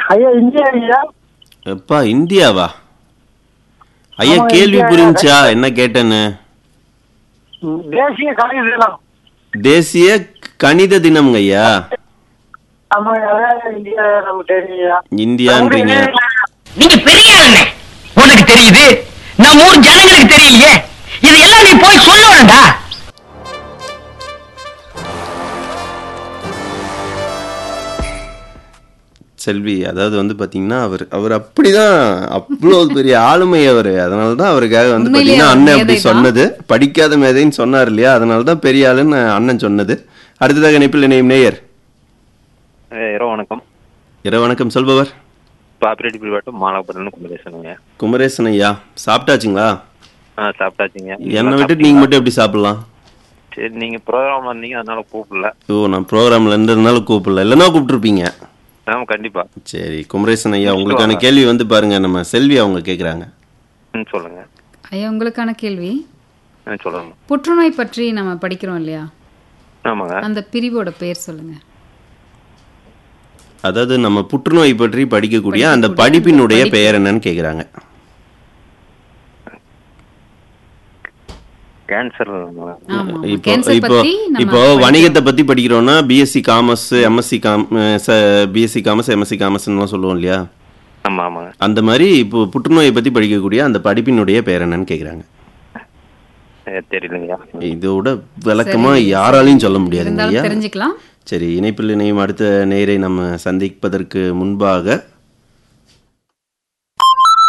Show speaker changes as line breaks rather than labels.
ஐயா இந்தியா ஐயா
எப்பா இந்தியாவா ஐயா
ஆமா,
கேள்வி
இந்தியா.
புரிஞ்சா என்ன கேட்டேன்னு
ம், தேசிய கலை தினம்
தேசிய கணித தினம்ங்க ஐயா
ஆமா அதான் இந்தியா நமக்கு தெரியும் ஐயா
இந்தியான்றீங்க
நீங்க பெரிய ஆளுங்க உனக்கு தெரியுது நம்ம ஊர் ஜனங்களுக்கு தெரியலையே இதெல்லாம் நீ போய் சொல்லணும்டா
செல்வி அதாவது வந்து பாத்தீங்கன்னா அவர் அவர் அப்படிதான் அவ்வளோ பெரிய ஆளுமை அவர் அதனால தான் அவருக்காக வந்து
உண்மையிலேயே
பாத்தீங்கன்னா
அவர்
அண்ணன் அப்படி
மேதைதான்.
சொன்னது படிக்காத மேதைன்னு சொன்னார் இல்லையா அதனால தான் பெரிய ஆளுன்னு அண்ணன் சொன்னது அடுத்ததாக இணைப்பில் இணையும் நேயர்
ஏ, இரவு வணக்கம்
இரவு வணக்கம் சொல்பவர்
பாப்பிரெட்டி பிரிவாட்டம் மாலாபுரம் குமரேசனுங்க
குமரேசன் ஐயா சாப்பிட்டாச்சுங்களா
ஆ சாப்பிட்டாச்சுங்க
என்னை விட்டுட்டு நீங்க மட்டும் எப்படி சாப்பிடலாம்
சரி நீங்க ப்ரோக்ராம் வந்தீங்க அதனால கூப்பிடல
ஓ நான் ப்ரோக்ராம்ல இருந்ததுனால கூப்பிடல இல்லைன்னா கூப்பிட்டுருப்பீங்க
ஆமா கண்டிப்பா
சரி குமரேசன் ஐயா உங்களுக்கான கேள்வி வந்து பாருங்க நம்ம செல்வி அவங்க கேக்குறாங்க
ம் சொல்லுங்க
ஐயா உங்களுக்கான கேள்வி
ம் சொல்லுங்க
புற்றுநோய் பற்றி நம்ம படிக்கிறோம் இல்லையா
ஆமாங்க
அந்த பிரிவோட பேர் சொல்லுங்க
அதாவது நம்ம புற்றுநோய் பற்றி படிக்கக்கூடிய அந்த
படிக்கக்கூடிய
படிப்பினுடைய
படிப்பு.
பெயர் என்னன்னு கேக்குறாங்க
கேன்சர்
ஆமா
இப்போ
கேன்சர்
இப்போ
பத்தி நம்ம
இப்போ வணிகத்தை பத்தி படிக்கிறோம்னா BSc commerce MSc com BSc commerce MSc காமர்ஸ்லாம் சொல்லுவோம் இல்லையா
ஆமா ஆமாங்க
அந்த மாதிரி இப்போ புற்றுநோயை பத்தி படிக்கக்கூடிய அந்த படிப்பினுடைய பெயர் என்னன்னு கேக்குறாங்க
ஏ, தெரியலைங்கய்யா
இதோட விளக்கமா
சரி,
யாராலையும் சொல்ல முடியாதுங்க
இருந்தாலும்
ஐயா
தெரிஞ்சுக்கலாம்
சரி இணைப்பில் இணையும் அடுத்த நேரை நம்ம சந்திப்பதற்கு முன்பாக